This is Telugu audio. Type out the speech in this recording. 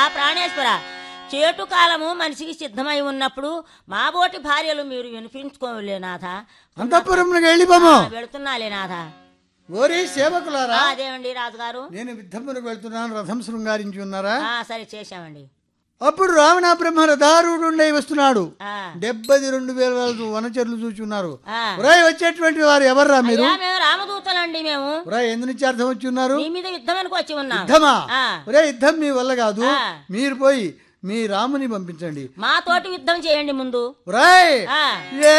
ప్రాణేశ్వర చేటు కాలము మనిషికి సిద్ధమై ఉన్నప్పుడు మాబోటి భార్యలు మీరు వినిపించుకోలే నాథ అంతఃపురంలోకి వెళ్ళిపోము ఆ, వెళుతున్నాలే నాథ ఓరి సేవకులారా ఆ, అదేమండి రాజుగారు నేను యుద్ధమునకు వెళ్తున్నాను రథం శృంగారించి ఉన్నారా ఆ, సరే చేశామండి అప్పుడు రావణ బ్రహ్మ రథారూఢుండై వస్తున్నాడు ఆ, డెబ్బది రెండు వేల వాళ్ళు వనచరులు చూచున్నారు ఆ. ఉరాయ్ వచ్చేటువంటి వారు ఎవర్రా మీరు అయ్యా మేము రామదూతలండి మేము ఉరాయ్ ఎందు నుంచి అర్థం వచ్చి ఉన్నారు మీ మీద యుద్ధమనికి వచ్చి ఉన్నాం యుద్ధమా ఆ. ఒరే యుద్ధం మీ వల్ల కాదు ఆ. మీరు పోయి మీ రాముని పంపించండి మాతోటి యుద్ధం చేయండి ముందు ఉరాయ్ ఆ ఏ